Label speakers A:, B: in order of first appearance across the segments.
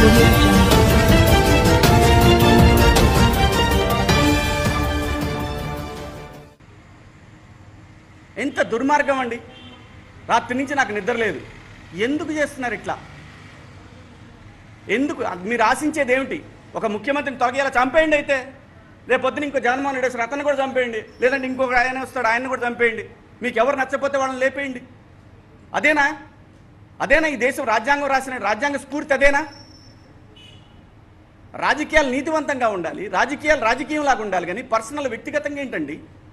A: audio jungle.
B: ఎంత దుర్మార్గం అండి రాత్రి నుంచి నాకు నిద్ర లేదు ఎందుకు చేస్తున్నారు ఇట్లా ఎందుకు మీరు ఆశించేది ఏమిటి ఒక ముఖ్యమంత్రిని తొలగేలా చంపేయండి అయితే రేపు పొద్దున ఇంకో జగన్మోహన్ రెడ్డి వస్తారు అతను కూడా చంపేయండి లేదంటే ఇంకొక ఆయన వస్తాడు ఆయన్ని కూడా చంపేయండి మీకు ఎవరు నచ్చపోతే వాళ్ళని లేపేయండి అదేనా అదేనా ఈ దేశం రాజ్యాంగం రాసిన రాజ్యాంగ స్ఫూర్తి అదేనా రాజకీయాలు నీతివంతంగా ఉండాలి రాజకీయాలు రాజకీయంలాగా ఉండాలి కానీ పర్సనల్ వ్యక్తిగతంగా ఏంటండి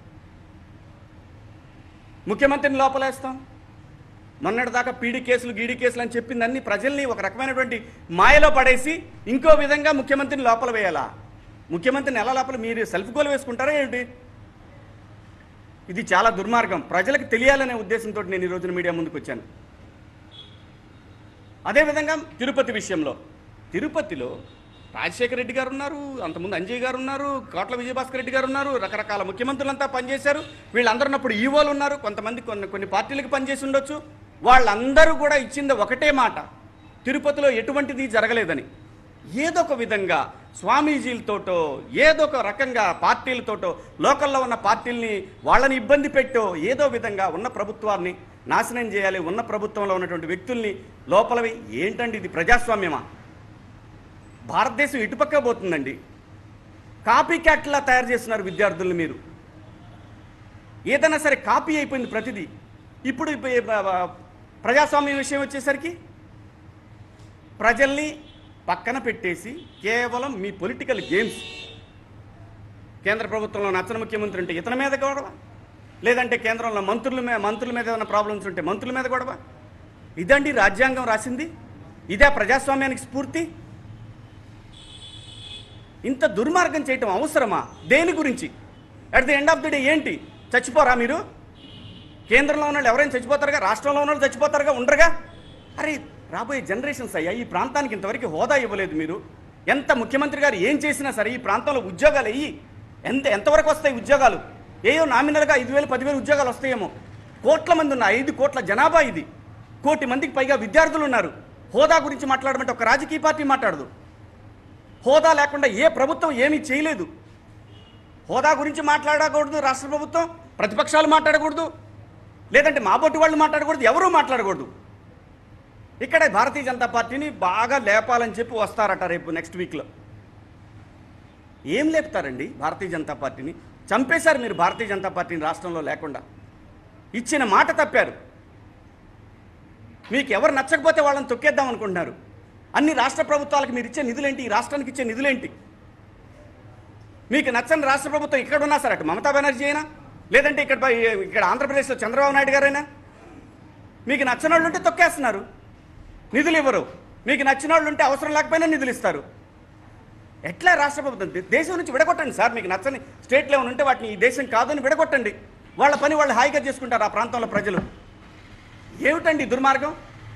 B: ముఖ్యమంత్రిని లోపలేస్తాం మొన్నటిదాకా పీడీ కేసులు గీడీ కేసులు అని చెప్పింది అన్ని ప్రజల్ని ఒక రకమైనటువంటి మాయలో పడేసి ఇంకో విధంగా ముఖ్యమంత్రిని లోపల వేయాలా ముఖ్యమంత్రిని ఎలా లోపల మీరు సెల్ఫ్ గోల్ వేసుకుంటారా ఏంటి ఇది చాలా దుర్మార్గం ప్రజలకు తెలియాలనే ఉద్దేశంతో నేను ఈ రోజున మీడియా ముందుకు వచ్చాను అదేవిధంగా తిరుపతి విషయంలో తిరుపతిలో రాజశేఖర రెడ్డి గారు ఉన్నారు అంతకుముందు అంజయ్ గారు ఉన్నారు కోట్ల విజయభాస్కర్ రెడ్డి గారు ఉన్నారు రకరకాల ముఖ్యమంత్రులంతా పనిచేశారు వీళ్ళందరూ ఉన్నప్పుడు ఈవోలు ఉన్నారు కొంతమంది కొన్ని కొన్ని పార్టీలకు పనిచేసి ఉండొచ్చు వాళ్ళందరూ కూడా ఇచ్చింది ఒకటే మాట తిరుపతిలో ఎటువంటిది జరగలేదని ఏదో ఒక విధంగా స్వామీజీలతోటో ఏదో ఒక రకంగా పార్టీలతోటో లోకల్లో ఉన్న పార్టీల్ని వాళ్ళని ఇబ్బంది పెట్టో ఏదో విధంగా ఉన్న ప్రభుత్వాన్ని నాశనం చేయాలి ఉన్న ప్రభుత్వంలో ఉన్నటువంటి వ్యక్తుల్ని లోపలవి ఏంటండి ఇది ప్రజాస్వామ్యమా భారతదేశం ఇటుపక్క పోతుందండి కాపీ క్యాట్లా తయారు చేస్తున్నారు విద్యార్థుల్ని మీరు ఏదైనా సరే కాపీ అయిపోయింది ప్రతిదీ ఇప్పుడు ఇప్పు- ఏ- బ- బ- ప్రజాస్వామ్యం విషయం వచ్చేసరికి ప్రజల్ని పక్కన పెట్టేసి కేవలం మీ పొలిటికల్ గేమ్స్ కేంద్ర ప్రభుత్వంలో నచ్చని ముఖ్యమంత్రి ఉంటే ఇతని మీద గొడవ లేదంటే కేంద్రంలో మంత్రుల మీద మంత్రుల మీద ఏమైనా ప్రాబ్లమ్స్ ఉంటే మంత్రుల మీద గొడవ ఇదండి రాజ్యాంగం రాసింది ఇదే ప్రజాస్వామ్యానికి స్ఫూర్తి ఇంత దుర్మార్గం చేయటం అవసరమా దేని గురించి at the end of the day ఏంటి చచ్చిపోరా మీరు కేంద్రంలో ఉన్న వాళ్ళు ఎవరైనా చచ్చిపోతారుగా రాష్ట్రంలో ఉన్న వాళ్ళు చచ్చిపోతారుగా ఉండరుగా అరే రాబోయే జనరేషన్స్ అయ్యా ఈ ప్రాంతానికి ఇంతవరకు హోదా ఇవ్వలేదు మీరు ఎంత ముఖ్యమంత్రి గారు ఏం చేసినా సరే ఈ ప్రాంతంలో ఉద్యోగాలు అయ్యి ఎంత ఎంతవరకు వస్తాయి ఉద్యోగాలు ఏయో నామినల్గా ఐదు వేలు పదివేలు ఉద్యోగాలు వస్తాయేమో కోట్ల మంది ఉన్న ఐదు కోట్ల జనాభా ఇది కోటి మందికి పైగా విద్యార్థులు ఉన్నారు హోదా గురించి మాట్లాడమంటే ఒక రాజకీయ పార్టీ మాట్లాడదు హోదా లేకుండా ఏ ప్రభుత్వం ఏమీ చేయలేదు హోదా గురించి మాట్లాడకూడదు రాష్ట్ర ప్రభుత్వం ప్రతిపక్షాలు మాట్లాడకూడదు లేదంటే మా బొట్టు వాళ్ళు మాట్లాడకూడదు ఎవరూ మాట్లాడకూడదు ఇక్కడ భారతీయ జనతా పార్టీని బాగా లేపాలని చెప్పి వస్తారట రేపు నెక్స్ట్ వీక్లో ఏం లేపుతారండి భారతీయ జనతా పార్టీని చంపేశారు మీరు భారతీయ జనతా పార్టీని రాష్ట్రంలో లేకుండా ఇచ్చిన మాట తప్పారు మీకు ఎవరు నచ్చకపోతే వాళ్ళని తొక్కేద్దాం అనుకుంటున్నారు అన్ని రాష్ట్ర ప్రభుత్వాలకు మీరు ఇచ్చే నిధులేంటి ఈ రాష్ట్రానికి ఇచ్చే నిధులేంటి మీకు నచ్చని రాష్ట్ర ప్రభుత్వం ఇక్కడ ఉన్నా సరే అటు మమతా బెనర్జీ అయినా లేదంటే ఇక్కడ పై- ఇక్కడ ఆంధ్రప్రదేశ్లో చంద్రబాబు నాయుడు గారైనా మీకు నచ్చిన వాళ్ళు ఉంటే తొక్కేస్తున్నారు నిధులు ఇవ్వరు మీకు నచ్చిన వాళ్ళు ఉంటే అవసరం లేకపోయినా నిధులు ఇస్తారు ఎట్లా రాష్ట్ర ప్రభుత్వం దే- దేశం నుంచి విడగొట్టండి సార్ మీకు నచ్చని స్టేట్ లెవెల్ ఉంటే వాటిని ఈ దేశం కాదని విడగొట్టండి వాళ్ళ పని వాళ్ళు హాయిగా చేసుకుంటారు ఆ ప్రాంతంలో ప్రజలు ఏమిటండి ఈ దుర్మార్గం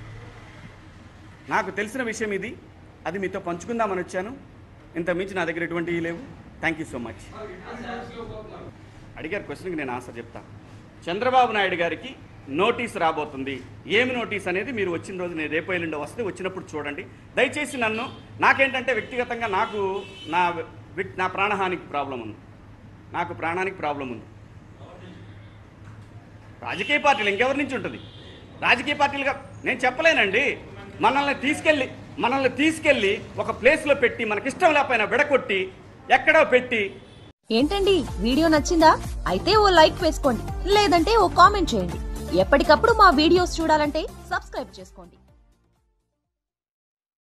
B: నాకు తెలిసిన విషయం ఇది అది మీతో పంచుకుందామని వచ్చాను ఇంత మించి నా దగ్గర ఎటువంటివి లేవు థ్యాంక్ యూ సో మచ్ అడిగారు క్వశ్చన్కి నేను ఆన్సర్ చెప్తా చంద్రబాబు నాయుడు గారికి నోటీస్ రాబోతుంది ఏమి నోటీస్ అనేది మీరు వచ్చిన రోజు నేను రేపు ఎల్లుండో వస్తే వచ్చినప్పుడు చూడండి దయచేసి నన్ను నాకేంటంటే వ్యక్తిగతంగా నాకు నా వ్యక్- నా ప్రాణహానికి ప్రాబ్లం ఉంది నాకు ప్రాణానికి ప్రాబ్లం ఉంది రాజకీయ పార్టీలు ఇంకెవరి నుంచి ఉంటుంది రాజకీయ పార్టీలుగా నేను చెప్పలేనండి మనల్ని తీసుకెళ్ళి మనల్ని తీసుకెళ్ళి ఒక ప్లేస్లో పెట్టి మనకిష్టం లేకపోయినా విడగొట్టి ఎక్కడో పెట్టి
C: ఏంటండి వీడియో నచ్చిందా అయితే ఓ లైక్ వేసుకోండి లేదంటే ఓ కామెంట్ చేయండి ఎప్పటికప్పుడు మా వీడియోస్ చూడాలంటే సబ్స్క్రైబ్ చేసుకోండి